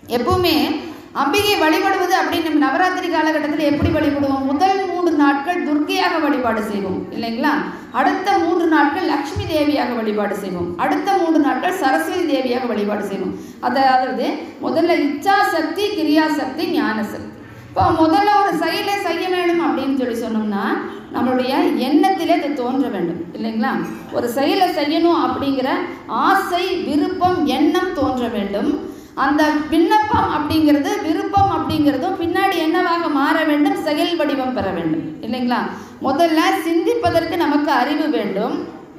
எப்பவுமே அம்பிகை வழிபடுவது அப்படின்னு நம்ம நவராத்திரி காலகட்டத்தில் எப்படி வழிபடுவோம் முதல் மூன்று நாட்கள் துர்க்கையாக வழிபாடு செய்வோம் இல்லைங்களா அடுத்த மூன்று நாட்கள் லக்ஷ்மி தேவியாக வழிபாடு செய்வோம் அடுத்த மூன்று நாட்கள் சரஸ்வதி தேவியாக வழிபாடு செய்வோம் அதாவது முதல்ல இச்சா சக்தி கிரியா சக்தி ஞான சக்தி இப்போ முதல்ல ஒரு செயலை செய்ய வேண்டும் அப்படின்னு சொல்லி சொன்னோம்னா நம்மளுடைய எண்ணத்திலே அது தோன்ற வேண்டும் இல்லைங்களா ஒரு செயலை செய்யணும் அப்படிங்கிற ஆசை விருப்பம் எண்ணம் தோன்ற வேண்டும் அந்த விண்ணப்பம் அப்படிங்கிறது விருப்பம் அப்படிங்கிறதும் பின்னாடி என்னவாக மாற வேண்டும் செயல் வடிவம் பெற வேண்டும் இல்லைங்களா முதல்ல சிந்திப்பதற்கு நமக்கு அறிவு வேண்டும்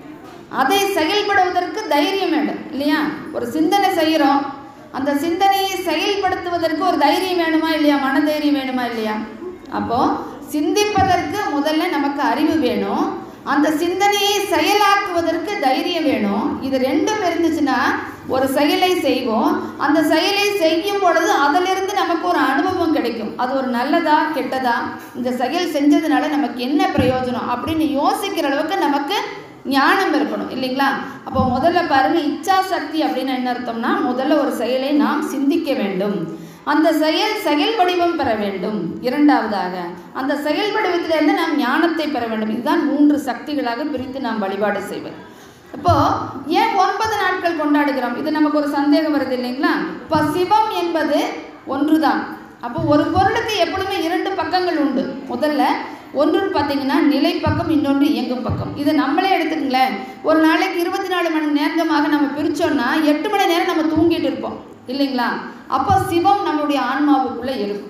அதை செயல்படுவதற்கு தைரியம் வேண்டும் இல்லையா ஒரு சிந்தனை செய்கிறோம் அந்த சிந்தனையை செயல்படுத்துவதற்கு ஒரு தைரியம் வேணுமா இல்லையா மனதைரியம் வேணுமா இல்லையா அப்போ சிந்திப்பதற்கு முதல்ல நமக்கு அறிவு வேணும் அந்த சிந்தனையை செயலாக்குவதற்கு தைரியம் வேணும் இது ரெண்டும் இருந்துச்சுன்னா ஒரு செயலை செய்வோம் அந்த செயலை செய்யும் பொழுது அதிலிருந்து நமக்கு ஒரு அனுபவம் கிடைக்கும் அது ஒரு நல்லதா கெட்டதா இந்த செயல் செஞ்சதுனால நமக்கு என்ன பிரயோஜனம் அப்படின்னு யோசிக்கிற அளவுக்கு நமக்கு ஞானம் இருக்கணும் இல்லைங்களா அப்போ முதல்ல பாருங்க இச்சா சக்தி அப்படின்னு என்ன அர்த்தம்னா முதல்ல ஒரு செயலை நாம் சிந்திக்க வேண்டும் அந்த செயல் செயல் வடிவம் பெற வேண்டும் இரண்டாவதாக அந்த செயல் வடிவத்திலிருந்து நாம் ஞானத்தை பெற வேண்டும் இதுதான் மூன்று சக்திகளாக பிரித்து நாம் வழிபாடு செய்வது இப்போ ஏன் ஒன்பது நாட்கள் கொண்டாடுகிறோம் இது நமக்கு ஒரு சந்தேகம் வருது இல்லைங்களா இப்போ சிவம் என்பது ஒன்றுதான் அப்போ ஒரு பொருளுக்கு எப்பொழுதுமே இரண்டு பக்கங்கள் உண்டு முதல்ல ஒன்றுன்னு பார்த்தீங்கன்னா நிலை பக்கம் இன்னொன்று இயங்கும் பக்கம் இதை நம்மளே எடுத்துக்கங்களேன் ஒரு நாளைக்கு இருபத்தி நாலு மணி நேரமாக நம்ம பிரித்தோம்னா எட்டு மணி நேரம் நம்ம தூங்கிட்டு இருப்போம் இல்லைங்களா அப்போ சிவம் நம்மளுடைய ஆன்மாவுக்குள்ளே இருக்கும்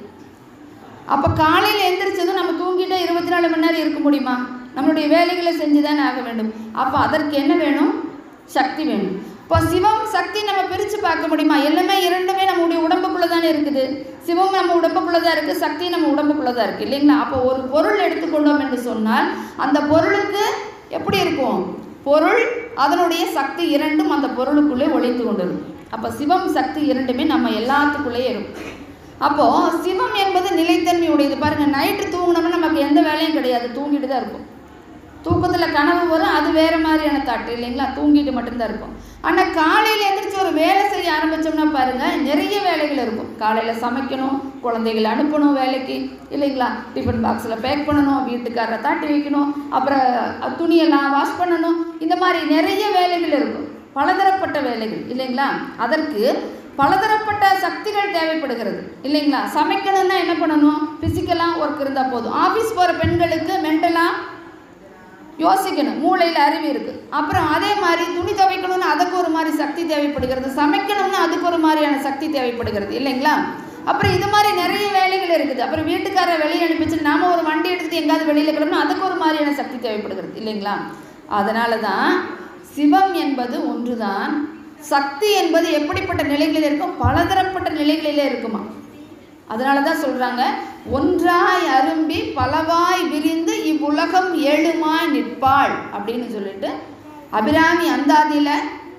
அப்போ காலையில் எந்திரிச்சதும் நம்ம தூங்கிட்டே இருபத்தி நாலு மணி நேரம் இருக்க முடியுமா நம்மளுடைய வேலைகளை செஞ்சு தானே ஆக வேண்டும் அப்போ அதற்கு என்ன வேணும் சக்தி வேணும் இப்போ சிவம் சக்தி நம்ம பிரித்து பார்க்க முடியுமா எல்லாமே இரண்டுமே நம்முடைய உடம்புக்குள்ளே தானே இருக்குது சிவம் நம்ம உடம்புக்குள்ளே தான் இருக்குது சக்தி நம்ம உடம்புக்குள்ளே தான் இருக்குது இல்லைங்களா அப்போ ஒரு பொருள் எடுத்துக்கொண்டோம் என்று சொன்னால் அந்த பொருளுக்கு எப்படி இருக்கும் பொருள் அதனுடைய சக்தி இரண்டும் அந்த பொருளுக்குள்ளே ஒளிந்து கொண்டிருக்கும் அப்போ சிவம் சக்தி இரண்டுமே நம்ம எல்லாத்துக்குள்ளேயே இருக்கும் அப்போது சிவம் என்பது நிலைத்தன்மை உடையது பாருங்கள் நைட்டு தூங்கினோம்னா நமக்கு எந்த வேலையும் கிடையாது தூங்கிட்டு தான் இருக்கும் தூக்கத்தில் கனவு வரும் அது வேறு மாதிரியான தாட்டு இல்லைங்களா தூங்கிட்டு மட்டும்தான் இருக்கும் ஆனால் காலையில் எந்திரிச்சு ஒரு வேலை செய்ய ஆரம்பித்தோம்னா பாருங்கள் நிறைய வேலைகள் இருக்கும் காலையில் சமைக்கணும் குழந்தைகளை அனுப்பணும் வேலைக்கு இல்லைங்களா டிஃபன் பாக்ஸில் பேக் பண்ணணும் வீட்டுக்காரரை தாட்டி வைக்கணும் அப்புறம் துணியெல்லாம் வாஷ் பண்ணணும் இந்த மாதிரி நிறைய வேலைகள் இருக்கும் பலதரப்பட்ட வேலைகள் இல்லைங்களா அதற்கு பலதரப்பட்ட சக்திகள் தேவைப்படுகிறது இல்லைங்களா சமைக்கணும்னா என்ன பண்ணணும் ஃபிசிக்கலாக ஒர்க் இருந்தால் போதும் ஆஃபீஸ் போகிற பெண்களுக்கு மென்டலாக யோசிக்கணும் மூளையில் அறிவு இருக்குது அப்புறம் அதே மாதிரி துணி துவைக்கணும்னு அதுக்கு ஒரு மாதிரி சக்தி தேவைப்படுகிறது சமைக்கணும்னா அதுக்கு ஒரு மாதிரியான சக்தி தேவைப்படுகிறது இல்லைங்களா அப்புறம் இது மாதிரி நிறைய வேலைகள் இருக்குது அப்புறம் வீட்டுக்காரரை வெளியே அனுப்பிச்சு நாம ஒரு வண்டி எடுத்துட்டு எங்காவது வெளியில் கிளம்பணும் அதுக்கு ஒரு மாதிரியான சக்தி தேவைப்படுகிறது இல்லைங்களா அதனால தான் சிவம் என்பது ஒன்றுதான் சக்தி என்பது எப்படிப்பட்ட நிலைகளில் இருக்கும் பலதரப்பட்ட நிலைகளிலே இருக்குமா அதனால தான் சொல்கிறாங்க ஒன்றாய் அரும்பி பலவாய் விரிந்து இவ்வுலகம் ஏழுமாய் நிற்பாள் அப்படின்னு சொல்லிட்டு அபிராமி அந்தாதியில்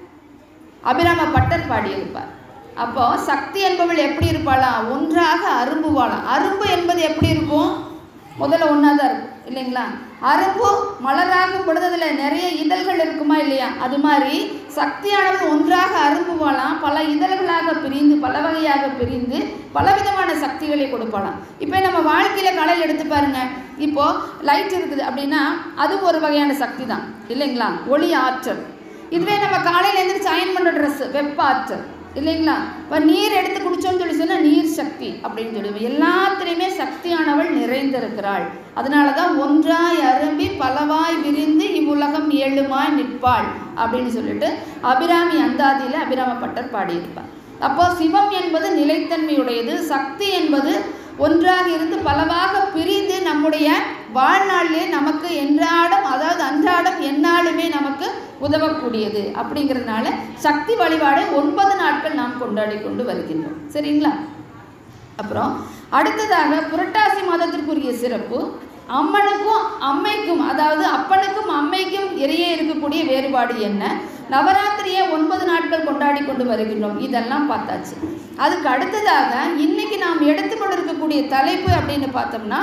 அபிராம பட்டர் பாடியிருப்பார் அப்போ சக்தி என்பவள் எப்படி இருப்பாளாம் ஒன்றாக அரும்புவாளாம் அரும்பு என்பது எப்படி இருக்கும் முதல்ல ஒன்றா தான் இருக்கும் இல்லைங்களா அரும்பு மலராகும் பொழுது அதில் நிறைய இதழ்கள் இருக்குமா இல்லையா அது மாதிரி சக்தியானவள் ஒன்றாக அரும்புவாளாம் பல இதழ்களாக பிரிந்து பல வகையாக பிரிந்து பலவிதமான சக்திகளை கொடுப்பாளாம் இப்போ நம்ம வாழ்க்கையில் கலையில் எடுத்து பாருங்க இப்போ லைட் இருக்குது அப்படின்னா அது ஒரு வகையான சக்தி தான் இல்லைங்களா ஒளி ஆற்றல் இதுவே நம்ம காலையில் எழுந்திரிச்சு அயன் பண்ணுற ட்ரெஸ்ஸு வெப்ப ஆற்றல் இல்லைங்களா இப்போ நீர் எடுத்து குடிச்சோம்னு சொல்லி சொன்னால் நீர் சக்தி அப்படின்னு சொல்லுவோம் எல்லாத்துலேயுமே சக்தியானவள் நிறைந்திருக்கிறாள் அதனால தான் ஒன்றாய் அரும்பி பலவாய் விரிந்து இவ்வுலகம் ஏழுமாய் நிற்பாள் அப்படின்னு சொல்லிட்டு அபிராமி அந்தாதியில் அபிராமப்பட்டர் பாடியிருப்பார் அப்போ சிவம் என்பது நிலைத்தன்மையுடையது சக்தி என்பது ஒன்றாக இருந்து பலவாக பிரிந்து நம்முடைய வாழ்நாளிலே நமக்கு என்றாடம் அதாவது அன்றாடம் எந்நாளுமே நமக்கு உதவக்கூடியது அப்படிங்கிறதுனால சக்தி வழிபாடை ஒன்பது நாட்கள் நாம் கொண்டாடி கொண்டு வருகின்றோம் சரிங்களா அப்புறம் அடுத்ததாக புரட்டாசி மாதத்திற்குரிய சிறப்பு அம்மனுக்கும் அம்மைக்கும் அதாவது அப்பனுக்கும் அம்மைக்கும் இடையே இருக்கக்கூடிய வேறுபாடு என்ன நவராத்திரியை ஒன்பது நாட்கள் கொண்டாடி கொண்டு வருகின்றோம் இதெல்லாம் பார்த்தாச்சு அதுக்கு அடுத்ததாக இன்னைக்கு நாம் எடுத்துக்கொண்டிருக்கக்கூடிய தலைப்பு அப்படின்னு பார்த்தோம்னா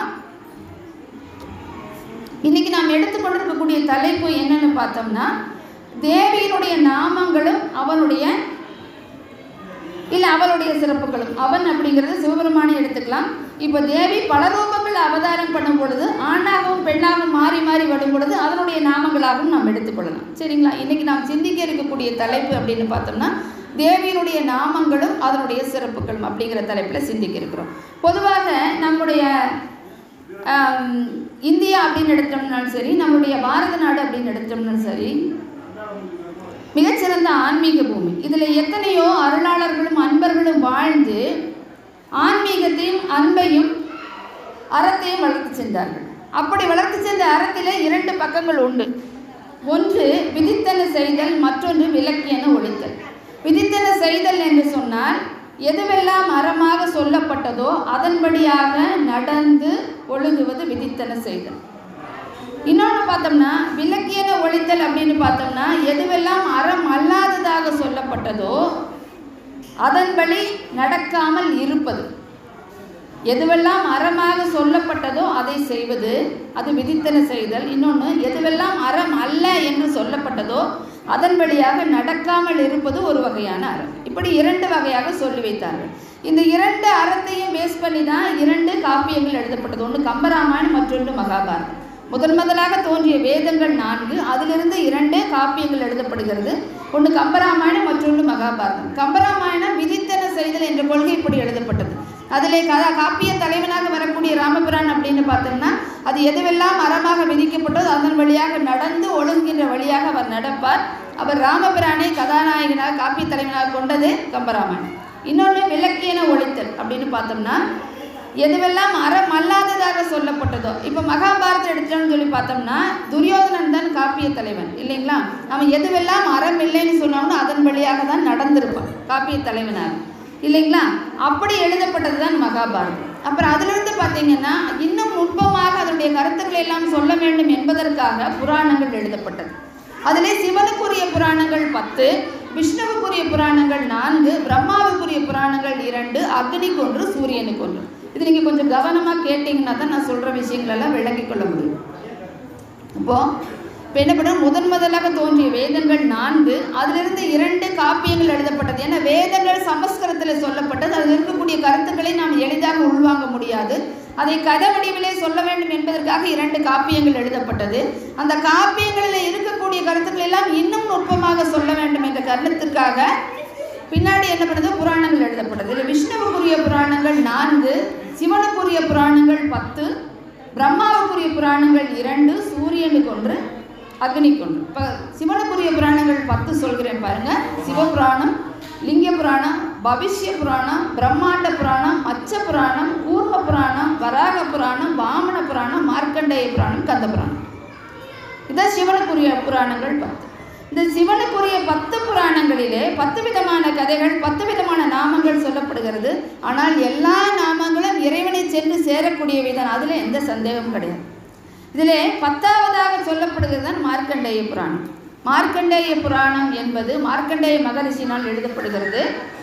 இன்னைக்கு நாம் எடுத்துக்கொண்டிருக்கக்கூடிய தலைப்பு என்னன்னு பார்த்தோம்னா தேவியினுடைய நாமங்களும் அவனுடைய இல்லை அவளுடைய சிறப்புகளும் அவன் அப்படிங்கிறது சிவபெருமானை எடுத்துக்கலாம் இப்போ தேவி பல ரூபங்கள் அவதாரம் பண்ணும் பொழுது ஆணாகவும் பெண்ணாகவும் மாறி மாறி வரும் பொழுது அதனுடைய நாமங்களாகவும் நாம் எடுத்துக்கொள்ளலாம் சரிங்களா இன்னைக்கு நாம் சிந்திக்க இருக்கக்கூடிய தலைப்பு அப்படின்னு பார்த்தோம்னா தேவியினுடைய நாமங்களும் அதனுடைய சிறப்புகளும் அப்படிங்கிற தலைப்பில் சிந்திக்க இருக்கிறோம் பொதுவாக நம்முடைய ஆம், இந்தியா அப்படின்னு எடுத்தோம்னாலும் சரி நம்முடைய பாரத நாடு அப்படின்னு எடுத்தோம்னாலும் சரி மிகச்சிறந்த ஆன்மீக பூமி இதில் எத்தனையோ அருளாளர்களும் அன்பர்களும் வாழ்ந்து ஆன்மீகத்தையும் அன்பையும் அறத்தையும் வளர்த்து சென்றார்கள் அப்படி வளர்த்து சென்ற அறத்திலே இரண்டு பக்கங்கள் உண்டு ஒன்று விதித்தன செய்தல் மற்றொன்று விலக்கியன ஒழித்தல் விதித்தன செய்தல் என்று சொன்னால் எதுவெல்லாம் அறமாக சொல்லப்பட்டதோ அதன்படியாக நடந்து ஒழுகுவது விதித்தன செய்தல் இன்னொன்று பார்த்தோம்னா விலக்கியன ஒழித்தல் அப்படின்னு பார்த்தோம்னா எதுவெல்லாம் அறம் அல்லாததாக சொல்லப்பட்டதோ அதன்படி நடக்காமல் இருப்பது எதுவெல்லாம் அறமாக சொல்லப்பட்டதோ அதை செய்வது அது விதித்தன செய்தல் இன்னொன்று எதுவெல்லாம் அறம் அல்ல என்று சொல்லப்பட்டதோ அதன்படியாக நடக்காமல் இருப்பது ஒரு வகையான அறம் இப்படி இரண்டு வகையாக சொல்லி வைத்தார்கள் இந்த இரண்டு அறத்தையும் பேஸ் பண்ணி தான் இரண்டு காப்பியங்கள் எழுதப்பட்டது ஒன்று கம்பராமாயணம் மற்றொன்று மகாபாரதம் முதன் முதலாக தோன்றிய வேதங்கள் நான்கு அதிலிருந்து இரண்டு காப்பியங்கள் எழுதப்படுகிறது ஒன்று கம்பராமாயணம் மற்றொன்று மகாபாரதம் கம்பராமாயணம் விதித்தன செய்தல் என்ற கொள்கைப்படி எழுதப்பட்டது அதிலே கதா காப்பிய தலைவனாக வரக்கூடிய ராமபிரான் அப்படின்னு பார்த்தோம்னா அது எதுவெல்லாம் அறமாக விதிக்கப்பட்டதோ அதன் வழியாக நடந்து ஒழுங்குகின்ற வழியாக அவர் நடப்பார் அவர் ராமபிரானை கதாநாயகனாக காப்பிய தலைவனாக கொண்டது கம்பராமாயணம் இன்னொன்று விளக்கியன ஒழித்தல் அப்படின்னு பார்த்தோம்னா எதுவெல்லாம் அறம் அல்லாததாக சொல்லப்பட்டதோ இப்போ மகாபாரதம் எடுத்துட்டோம்னு சொல்லி பார்த்தோம்னா துரியோதனன் தான் காப்பிய தலைவன் இல்லைங்களா அவன் எதுவெல்லாம் அறம் இல்லைன்னு சொன்னானோ அதன் வழியாக தான் நடந்திருப்பான் காப்பிய தலைவனாக இல்லைங்களா அப்படி எழுதப்பட்டது தான் மகாபாரதம் அப்புறம் அதிலிருந்து பார்த்தீங்கன்னா இன்னும் நுட்பமாக அதனுடைய கருத்துக்களை எல்லாம் சொல்ல வேண்டும் என்பதற்காக புராணங்கள் எழுதப்பட்டது அதிலே சிவனுக்குரிய புராணங்கள் பத்து விஷ்ணுவுக்குரிய புராணங்கள் நான்கு பிரம்மாவுக்குரிய புராணங்கள் இரண்டு அக்னிக்கு ஒன்று சூரியனுக்கு ஒன்று இது நீங்கள் கொஞ்சம் கவனமாக கேட்டிங்கன்னா தான் நான் சொல்கிற விஷயங்களெல்லாம் விளங்கிக் கொள்ள முடியும் இப்போ இப்போ என்ன பண்ணுறோம் முதன் முதலாக தோன்றிய வேதங்கள் நான்கு அதிலிருந்து இரண்டு காப்பியங்கள் எழுதப்பட்டது ஏன்னா வேதங்கள் சமஸ்கிருதத்தில் சொல்லப்பட்டது அதில் இருக்கக்கூடிய கருத்துக்களை நாம் எளிதாக உள்வாங்க முடியாது அதை கதை வடிவிலே சொல்ல வேண்டும் என்பதற்காக இரண்டு காப்பியங்கள் எழுதப்பட்டது அந்த காப்பியங்களில் இருக்கக்கூடிய கருத்துக்கள் எல்லாம் இன்னும் நுட்பமாக சொல்ல வேண்டும் என்ற காரணத்திற்காக பின்னாடி என்ன பண்ணுது புராணங்கள் எழுதப்பட்டது இதில் விஷ்ணுவுக்குரிய புராணங்கள் நான்கு சிவனுக்குரிய புராணங்கள் பத்து பிரம்மாவுக்குரிய புராணங்கள் இரண்டு சூரியனுக்கு ஒன்று அக்னிக்கு ஒன்று இப்போ சிவனுக்குரிய புராணங்கள் பத்து சொல்கிறேன் பாருங்க சிவபுராணம் லிங்க புராணம் பவிஷ்ய புராணம் பிரம்மாண்ட புராணம் மச்ச புராணம் கூர்ம புராணம் வராக புராணம் வாமன புராணம் மார்க்கண்டேய புராணம் கந்த புராணம் இதான் சிவனுக்குரிய புராணங்கள் பத்து இந்த சிவனுக்குரிய பத்து புராணங்களிலே பத்து விதமான கதைகள் பத்து விதமான நாமங்கள் சொல்லப்படுகிறது ஆனால் எல்லா நாமங்களும் இறைவனை சென்று சேரக்கூடியவை தான் அதில் எந்த சந்தேகமும் கிடையாது இதிலே பத்தாவதாக சொல்லப்படுகிறது தான் மார்க்கண்டேய புராணம் மார்க்கண்டேய புராணம் என்பது மார்க்கண்டேய மகரிஷினால் எழுதப்படுகிறது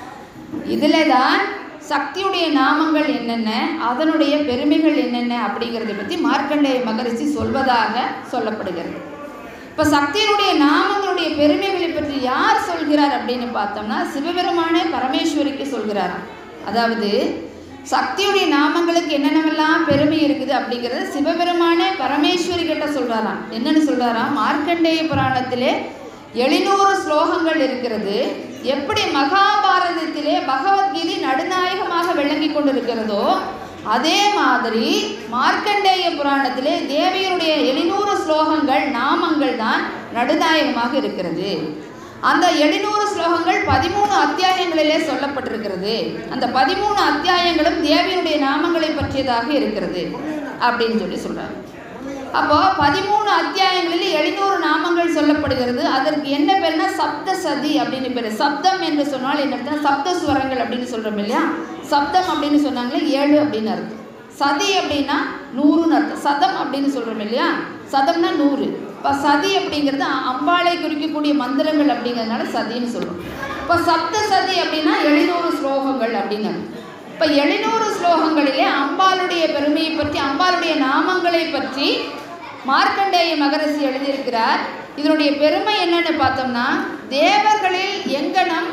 இதில் தான் சக்தியுடைய நாமங்கள் என்னென்ன அதனுடைய பெருமைகள் என்னென்ன அப்படிங்கிறத பற்றி மார்க்கண்டேய மகரிஷி சொல்வதாக சொல்லப்படுகிறது இப்போ சக்தியினுடைய நாமங்களுடைய பெருமைகளை பற்றி யார் சொல்கிறார் அப்படின்னு பார்த்தோம்னா சிவபெருமானே பரமேஸ்வரிக்கு சொல்கிறாராம் அதாவது சக்தியுடைய நாமங்களுக்கு என்னென்னவெல்லாம் பெருமை இருக்குது அப்படிங்கிறத சிவபெருமானே பரமேஸ்வரி கிட்ட சொல்கிறாராம் என்னன்னு சொல்கிறாராம் மார்க்கண்டேய புராணத்திலே எழுநூறு ஸ்லோகங்கள் இருக்கிறது எப்படி மகாபாரதத்திலே பகவத்கீதை நடுநாயகமாக விளங்கி கொண்டிருக்கிறதோ அதே மாதிரி மார்க்கண்டேய புராணத்திலே தேவியருடைய எழுநூறு ஸ்லோகங்கள் நாமங்கள் தான் நடுநாயகமாக இருக்கிறது அந்த எழுநூறு ஸ்லோகங்கள் பதிமூணு அத்தியாயங்களிலே சொல்லப்பட்டிருக்கிறது அந்த பதிமூணு அத்தியாயங்களும் தேவியுடைய நாமங்களை பற்றியதாக இருக்கிறது அப்படின்னு சொல்லி சொல்றாங்க அப்போ பதிமூணு அத்தியாயங்களில் எழுநூறு நாமங்கள் சொல்லப்படுகிறது அதற்கு என்ன பேர்னா சப்த சதி அப்படின்னு பேர் சப்தம் என்று சொன்னால் என்ன அர்த்தம்? சப்த ஸ்வரங்கள் அப்படின்னு சொல்றோம் இல்லையா சப்தம் அப்படின்னு சொன்னாங்களே ஏழு அப்படின்னு அர்த்தம் சதி அப்படின்னா நூறுன்னு அர்த்தம் சதம் அப்படின்னு சொல்றோம் இல்லையா சதம்னா நூறு இப்போ சதி அப்படிங்கிறது அ- அம்பாளை குறிக்கக்கூடிய மந்திரங்கள் அப்படிங்கிறதுனால சதின்னு சொல்றோம் இப்போ சப்த சதி அப்படின்னா எழுநூறு ஸ்லோகங்கள் அப்படின்னு அர்த்தம் இப்போ எழுநூறு ஸ்லோகங்களிலே அம்பாளுடைய பெருமையை பற்றி அம்பாளுடைய நாமங்களை பற்றி மார்க்கண்டேய மகரிஷி எழுதியிருக்கிறார் இதனுடைய பெருமை என்னன்னு பார்த்தோம்னா தேவர்களில் எங்கனம்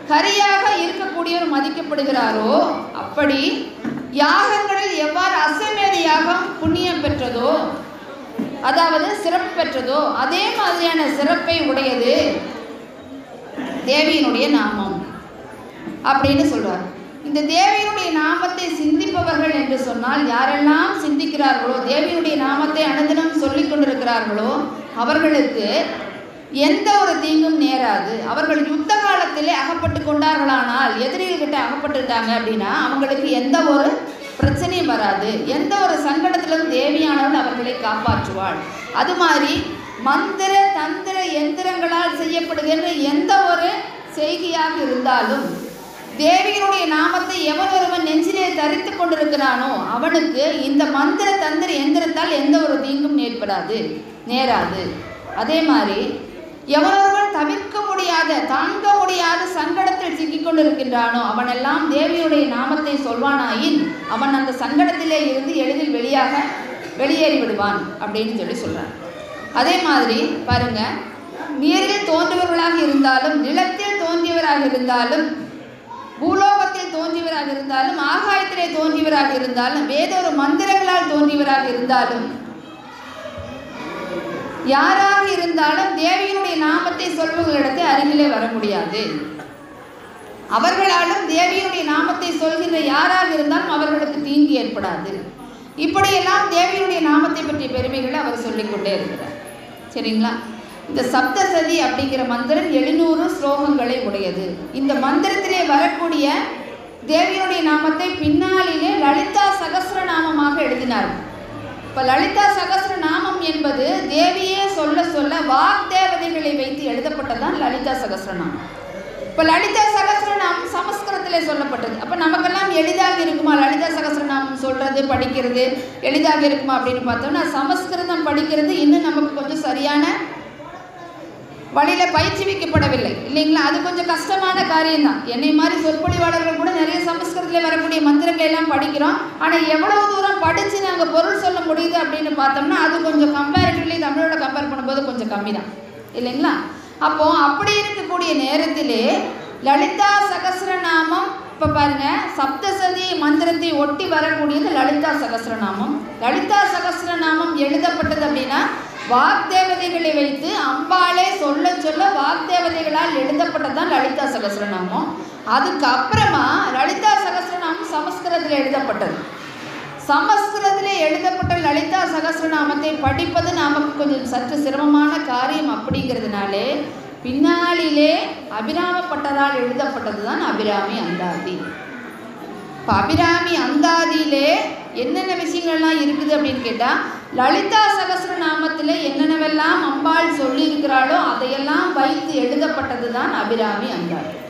கரியாக இருக்கக்கூடியவர் மதிக்கப்படுகிறாரோ அப்படி யாகங்களில் எவ்வாறு அசமேத யாகம் புண்ணியம் பெற்றதோ அதாவது சிறப்பு பெற்றதோ அதே மாதிரியான சிறப்பை உடையது தேவியினுடைய நாமம் அப்படின்னு சொல்றார் இந்த தேவியினுடைய நாமத்தை சிந்திப்பவர்கள் என்று சொன்னால் யாரெல்லாம் சிந்திக்கிறார்களோ தேவியினுடைய நாமத்தை அனுதினம் சொல்லிக் கொண்டிருக்கிறார்களோ அவர்களுக்கு எந்த ஒரு தீங்கும் நேராது அவர்கள் யுத்த காலத்திலே அகப்பட்டு கொண்டார்களானால் எதிரிகள்கிட்ட அகப்பட்டுட்டாங்க அப்படின்னா அவங்களுக்கு எந்த ஒரு பிரச்சனையும் வராது எந்த ஒரு சங்கடத்திலும் தேவியானவள் அவர்களை காப்பாற்றுவாள் அது மாதிரி மந்திர தந்திர எந்திரங்களால் செய்யப்படுகின்ற எந்த ஒரு செய்கையாக இருந்தாலும் தேவியினுடைய நாமத்தை எவன் ஒருவன் நெஞ்சிலே தரித்து கொண்டிருக்கிறானோ அவனுக்கு இந்த மந்திர தந்திர எந்திரத்தால் எந்த ஒரு தீங்கும் நேர்படாது நேராது அதே மாதிரி எவனொருவன் தவிர்க்க முடியாத தாங்க முடியாத சங்கடத்தில் சிக்கிக் கொண்டிருக்கின்றானோ அவனெல்லாம் தேவியுடைய நாமத்தை சொல்வானாயின் அவன் அந்த சங்கடத்திலே இருந்து எளிதில் வெளியாக வெளியேறி விடுவான் அப்படின்னு சொல்லி சொல்றான் அதே மாதிரி பாருங்க நீரில் தோன்றியவர்களாக இருந்தாலும் நிலத்தில் தோன்றியவராக இருந்தாலும் பூலோகத்தில் தோன்றியவராக இருந்தாலும் ஆகாயத்திலே தோன்றியவராக இருந்தாலும் வேறொரு மந்திரங்களால் தோன்றியவராக இருந்தாலும் யாராக இருந்தாலும் தேவியினுடைய நாமத்தை சொல்பவர்களிடத்தை அருகிலே வர முடியாது அவர்களாலும் தேவியினுடைய நாமத்தை சொல்கின்ற யாராக இருந்தாலும் அவர்களுக்கு தீங்கு ஏற்படாது இப்படியெல்லாம் தேவியினுடைய நாமத்தை பற்றிய பெருமைகளை அவர் சொல்லிக்கொண்டே இருக்கிறார் சரிங்களா இந்த சப்தசதி அப்படிங்கிற மந்திரம் எழுநூறு ஸ்லோகங்களை உடையது இந்த மந்திரத்திலே வரக்கூடிய தேவியுடைய நாமத்தை பின்னாளிலே லலிதா சகஸ்ரநாமமாக எழுதினார் இப்போ லலிதா சகஸ்ரநாமம் என்பது தேவியே சொல்ல சொல்ல வாக்தேவதைகளை வைத்து எழுதப்பட்டதுதான் லலிதா சகஸ்ரநாமம் இப்போ லலிதா சகஸ்ரநாமம் சமஸ்கிருதத்திலே சொல்லப்பட்டது அப்போ நமக்கெல்லாம் எளிதாக இருக்குமா லலிதா சகஸ்ரநாமம் சொல்கிறது படிக்கிறது எளிதாக இருக்குமா அப்படின்னு பார்த்தோம்னா சமஸ்கிருதம் படிக்கிறது இன்னும் நமக்கு கொஞ்சம் சரியான வழியில் பயிற்றுவிக்கப்படவில்லை இல்லைங்களா அது கொஞ்சம் கஷ்டமான காரியம்தான் என்னை மாதிரி சொற்பொழிவாளர்கள் கூட நிறைய சமஸ்கிருதத்தில் வரக்கூடிய மந்திரங்களை எல்லாம் படிக்கிறோம் ஆனால் எவ்வளவு தூரம் படித்து நாங்கள் பொருள் சொல்ல முடியுது அப்படின்னு பார்த்தோம்னா அது கொஞ்சம் கம்பேரிட்டிவ்லி தமிழோட கம்பேர் பண்ணும்போது கொஞ்சம் கம்மி தான் இல்லைங்களா அப்போ அப்படி இருக்கக்கூடிய நேரத்திலே லலிதா சகஸ்ரநாமம் இப்போ பாருங்க சப்தசதி மந்திரத்தை ஒட்டி வரக்கூடியது லலிதா சகஸ்ரநாமம் லலிதா சகஸ்ரநாமம் எழுதப்பட்டது அப்படின்னா வாக்தேவதைகளை வைத்து அம்பாளே சொல்ல சொல்ல வாக்தேவதைகளால் எழுதப்பட்டதுதான் லலிதா சகஸ்ரநாமம் அதுக்கு அப்புறமா லலிதா சகஸ்ரநாமம் சமஸ்கிருதத்தில் எழுதப்பட்டது சமஸ்கிருதத்தில் எழுதப்பட்ட லலிதா சகஸ்ரநாமத்தை படிப்பது நமக்கு கொஞ்சம் சற்று சிரமமான காரியம் அப்படிங்கிறதுனாலே பின்னாளிலே அபிராமப்பட்டரால் எழுதப்பட்டது தான் அபிராமி அந்தாதி இப்போ அபிராமி அந்தாதியிலே என்னென்ன விஷயங்கள்லாம் இருக்குது அப்படின்னு கேட்டால் லலிதா சகஸ்ரநாமத்தில் என்னென்னவெல்லாம் அம்பாள் சொல்லியிருக்கிறாளோ அதையெல்லாம் வைத்து எழுதப்பட்டது தான் அபிராமி அந்தாதி